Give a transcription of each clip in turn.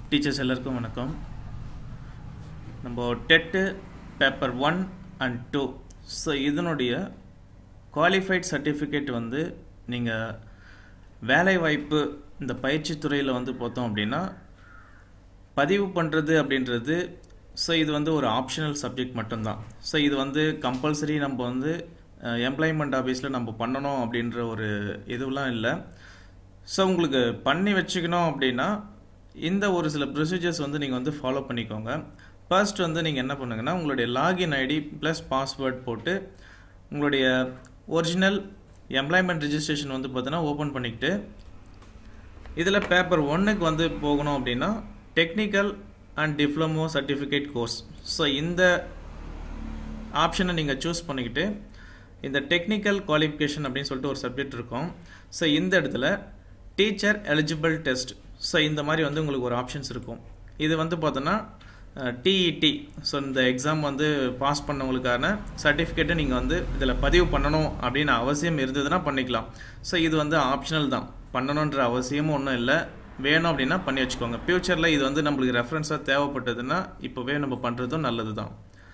teachers எல்லாருக்கும் வணக்கம் நம்ம TET paper one and two so இதனுடைய குவாலிஃபைட் சர்டிஃபிகேட் வந்து நீங்கள் வேலைவாய்ப்பு இந்த பயிற்சி துறையில் வந்து பார்த்தோம் அப்படின்னா பதிவு பண்ணுறது அப்படின்றது ஸோ இது வந்து ஒரு ஆப்ஷனல் சப்ஜெக்ட் மட்டும்தான் ஸோ இது வந்து கம்பல்சரி நம்ம வந்து எம்ப்ளாய்மெண்ட் ஆஃபீஸில் நம்ம பண்ணணும் அப்படின்ற ஒரு இதுவெலாம் இல்லை ஸோ உங்களுக்கு பண்ணி வச்சுக்கணும் அப்படின்னா இந்த ஒரு சில ப்ரொசீஜர்ஸ் வந்து நீங்கள் வந்து ஃபாலோ பண்ணிக்கோங்க ஃபர்ஸ்ட் வந்து நீங்கள் என்ன பண்ணுங்கன்னா உங்களுடைய லாகின் ஐடி ப்ளஸ் பாஸ்வேர்ட் போட்டு உங்களுடைய ஒரிஜினல் எம்ப்ளாய்மெண்ட் ரிஜிஸ்ட்ரேஷன் வந்து பார்த்தீங்கன்னா ஓப்பன் பண்ணிக்கிட்டு இதில் பேப்பர் ஒன்றுக்கு வந்து போகணும் அப்படின்னா technical and diploma certificate course so இந்த ஆப்ஷனை நீங்கள் சூஸ் பண்ணிக்கிட்டு இந்த டெக்னிக்கல் குவாலிஃபிகேஷன் அப்படின்னு சொல்லிட்டு ஒரு சப்ஜெக்ட் இருக்கும் ஸோ இந்த இடத்துல டீச்சர் எலிஜிபிள் டெஸ்ட் ஸோ இந்த மாதிரி வந்து உங்களுக்கு ஒரு ஆப்ஷன்ஸ் இருக்கும் இது வந்து பார்த்தோன்னா டிஇடி ஸோ இந்த எக்ஸாம் வந்து பாஸ் பண்ணவங்களுக்கான சர்டிஃபிகேட்டை நீங்கள் வந்து இதில் பதிவு பண்ணணும் அப்படின்னு அவசியம் இருந்ததுன்னா பண்ணிக்கலாம் ஸோ இது வந்து ஆப்ஷனல் தான் பண்ணணுன்ற அவசியமும் ஒன்றும் இல்லை வேணும் அப்படின்னா பண்ணி வச்சுக்கோங்க ஃப்யூச்சரில் இது வந்து நம்மளுக்கு ரெஃபரன்ஸாக தேவைப்பட்டதுன்னா இப்போவே நம்ம பண்ணுறதும் நல்லது தான்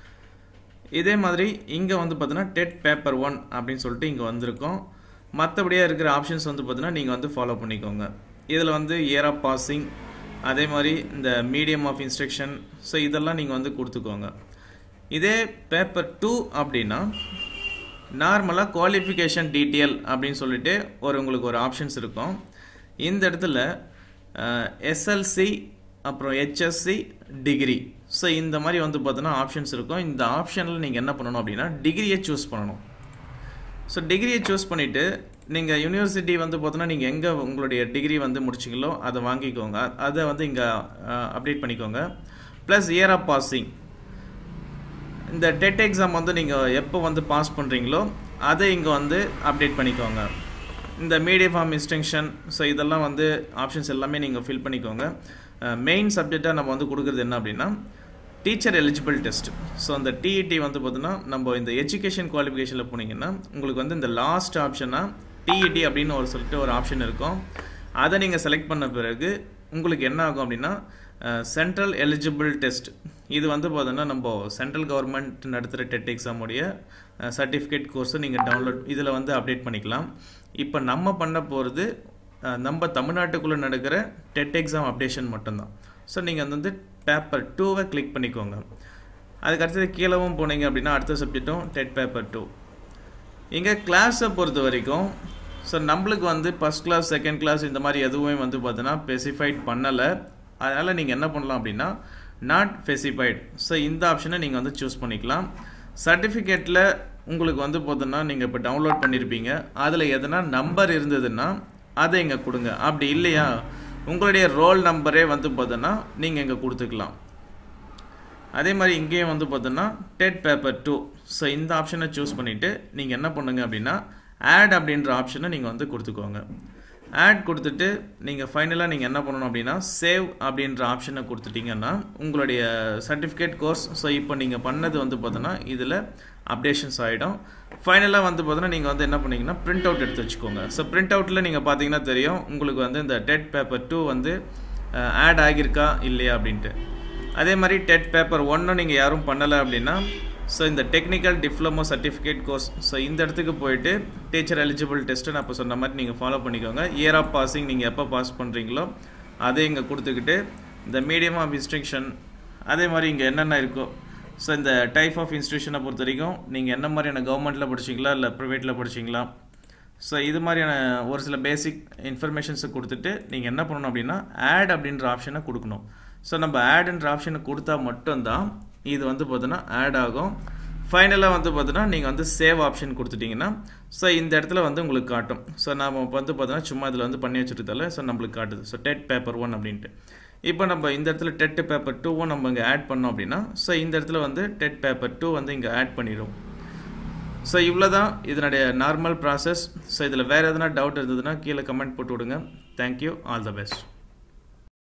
இதே மாதிரி இங்கே வந்து பார்த்தீங்கன்னா டெட் பேப்பர் ஒன் அப்படின்னு சொல்லிட்டு இங்கே வந்திருக்கோம் மற்றபடியாக இருக்கிற ஆப்ஷன்ஸ் வந்து பார்த்தீங்கன்னா நீங்கள் வந்து ஃபாலோ பண்ணிக்கோங்க இதில் வந்து இயர் ஆஃப் பாசிங் அதே மாதிரி இந்த மீடியம் ஆஃப் இன்ஸ்ட்ரக்ஷன் ஸோ இதெல்லாம் நீங்கள் வந்து கொடுத்துக்கோங்க இதே பேப்பர் டூ அப்படின்னா நார்மலாக குவாலிஃபிகேஷன் டீட்டெயில் அப்படின்னு சொல்லிட்டு ஒரு உங்களுக்கு ஒரு ஆப்ஷன்ஸ் இருக்கும் இந்த இடத்துல எஸ்எல்சி அப்புறம் ஹெச்எஸ்சி டிகிரி ஸோ இந்த மாதிரி வந்து பார்த்தோன்னா ஆப்ஷன்ஸ் இருக்கும் இந்த ஆப்ஷனில் நீங்கள் என்ன பண்ணணும் அப்படின்னா டிகிரியை சூஸ் பண்ணணும் ஸோ டிகிரியை சூஸ் பண்ணிவிட்டு நீங்கள் யூனிவர்சிட்டி வந்து பார்த்தோன்னா நீங்கள் எங்கே உங்களுடைய டிகிரி வந்து முடிச்சிங்களோ அதை வாங்கிக்கோங்க அதை வந்து இங்கே அப்டேட் பண்ணிக்கோங்க ப்ளஸ் இயர் ஆஃப் பாசிங் இந்த டெட் எக்ஸாம் வந்து நீங்கள் எப்போ வந்து பாஸ் பண்ணுறீங்களோ அதை இங்கே வந்து அப்டேட் பண்ணிக்கோங்க இந்த மீடியம் ஃபார்ம் இன்ஸ்ட்ரக்ஷன் ஸோ இதெல்லாம் வந்து ஆப்ஷன்ஸ் எல்லாமே நீங்கள் ஃபில் பண்ணிக்கோங்க மெயின் சப்ஜெக்டாக நம்ம வந்து கொடுக்குறது என்ன அப்படின்னா டீச்சர் எலிஜிபிள் டெஸ்ட் ஸோ அந்த டிஇடி வந்து பார்த்தீங்கன்னா நம்ம இந்த எஜுகேஷன் குவாலிஃபிகேஷனில் போனீங்கன்னா உங்களுக்கு வந்து இந்த லாஸ்ட் ஆப்ஷனாக டிஇடி அப்படின்னு ஒரு சொல்லிட்டு ஒரு ஆப்ஷன் இருக்கும் அதை நீங்கள் செலக்ட் பண்ண பிறகு உங்களுக்கு என்ன ஆகும் அப்படின்னா சென்ட்ரல் எலிஜிபிள் டெஸ்ட் இது வந்து பார்த்தோன்னா நம்ம சென்ட்ரல் கவர்மெண்ட் நடத்துகிற டெட் எக்ஸாமுடைய சர்டிஃபிகேட் கோர்ஸை நீங்கள் டவுன்லோட் இதில் வந்து அப்டேட் பண்ணிக்கலாம் இப்போ நம்ம பண்ண போகிறது நம்ம தமிழ்நாட்டுக்குள்ளே நடக்கிற டெட் எக்ஸாம் அப்டேஷன் மட்டும்தான் ஸோ நீங்கள் வந்து பேப்பர் டூவை கிளிக் பண்ணிக்கோங்க அதுக்கு அடுத்தது கீழவும் போனீங்க அப்படின்னா அடுத்த சப்ஜெக்ட்டும் டெட் பேப்பர் டூ இங்கே கிளாஸை பொறுத்த வரைக்கும் ஸோ நம்மளுக்கு வந்து ஃபஸ்ட் கிளாஸ் செகண்ட் கிளாஸ் இந்த மாதிரி எதுவுமே வந்து பார்த்தீங்கன்னா ஸ்பெசிஃபைட் பண்ணலை அதனால் நீங்கள் என்ன பண்ணலாம் அப்படின்னா நாட் ஸ்பெசிஃபைட் ஸோ இந்த ஆப்ஷனை நீங்கள் வந்து சூஸ் பண்ணிக்கலாம் சர்டிஃபிகேட்டில் உங்களுக்கு வந்து பார்த்தோன்னா நீங்கள் இப்போ டவுன்லோட் பண்ணியிருப்பீங்க அதில் எதனா நம்பர் இருந்ததுன்னா அதை இங்கே கொடுங்க அப்படி இல்லையா உங்களுடைய ரோல் நம்பரே வந்து பார்த்தோன்னா நீங்கள் இங்கே கொடுத்துக்கலாம் அதே மாதிரி இங்கேயும் வந்து பார்த்தோன்னா டெட் பேப்பர் டூ ஸோ இந்த ஆப்ஷனை சூஸ் பண்ணிவிட்டு நீங்கள் என்ன பண்ணுங்க அப்படின்னா ஆட் அப்படின்ற ஆப்ஷனை நீங்கள் வந்து கொடுத்துக்கோங்க ஆட் கொடுத்துட்டு நீங்கள் ஃபைனலாக நீங்கள் என்ன பண்ணணும் அப்படின்னா சேவ் அப்படின்ற ஆப்ஷனை கொடுத்துட்டிங்கன்னா உங்களுடைய சர்டிஃபிகேட் கோர்ஸ் ஸோ இப்போ நீங்கள் பண்ணது வந்து பார்த்தோன்னா இதில் அப்டேஷன்ஸ் ஆகிடும் ஃபைனலாக வந்து பார்த்தோன்னா நீங்கள் வந்து என்ன பண்ணீங்கன்னா பிரிண்ட் அவுட் எடுத்து வச்சுக்கோங்க ஸோ பிரிண்ட் அவுட்டில் நீங்கள் பார்த்தீங்கன்னா தெரியும் உங்களுக்கு வந்து இந்த டெட் பேப்பர் டூ வந்து ஆட் ஆகியிருக்கா இல்லையா அப்படின்ட்டு அதே மாதிரி டெட் பேப்பர் ஒன்றும் நீங்கள் யாரும் பண்ணலை அப்படின்னா ஸோ இந்த technical diploma certificate course so இந்த இடத்துக்கு போயிட்டு டீச்சர் எலிஜிபிள் டெஸ்ட்டு நான் இப்போ சொன்ன மாதிரி நீங்கள் ஃபாலோ பண்ணிக்கோங்க இயர் ஆஃப் பாசிங் நீங்கள் எப்போ பாஸ் பண்ணுறீங்களோ அதை இங்கே கொடுத்துக்கிட்டு இந்த மீடியம் ஆஃப் இன்ஸ்ட்ரக்ஷன் அதே மாதிரி இங்கே என்னென்ன இருக்கோ ஸோ இந்த டைப் ஆஃப் இன்ஸ்டியூஷனை பொறுத்த வரைக்கும் நீங்கள் என்ன மாதிரியான கவர்மெண்ட்டில் படிச்சிங்களா இல்லை ப்ரைவேட்டில் படிச்சிங்களா ஸோ இது மாதிரியான ஒரு சில பேசிக் இன்ஃபர்மேஷன்ஸை கொடுத்துட்டு நீங்கள் என்ன பண்ணணும் அப்படின்னா ஆட் அப்படின்ற ஆப்ஷனை கொடுக்கணும் ஸோ நம்ம ஆடுன்ற ஆப்ஷனை கொடுத்தா மட்டும்தான் இது வந்து பார்த்தோன்னா ஆட் ஆகும் ஃபைனலாக வந்து பார்த்தோன்னா நீங்கள் வந்து சேவ் ஆப்ஷன் கொடுத்துட்டிங்கன்னா ஸோ இந்த இடத்துல வந்து உங்களுக்கு காட்டும் ஸோ நம்ம வந்து பார்த்தோன்னா சும்மா இதில் வந்து பண்ணி வச்சுருந்தால ஸோ நம்மளுக்கு காட்டுது ஸோ டெட் பேப்பர் ஒன் அப்படின்ட்டு இப்போ நம்ம இந்த இடத்துல டெட் பேப்பர் டூவும் நம்ம இங்கே ஆட் பண்ணோம் அப்படின்னா ஸோ இந்த இடத்துல வந்து டெட் பேப்பர் டூ வந்து இங்கே ஆட் பண்ணிடும் ஸோ இவ்வளோ தான் இதனுடைய நார்மல் ப்ராசஸ் ஸோ இதில் வேறு எதனா டவுட் இருந்ததுன்னா கீழே கமெண்ட் போட்டு விடுங்க தேங்க்யூ ஆல் த பெஸ்ட்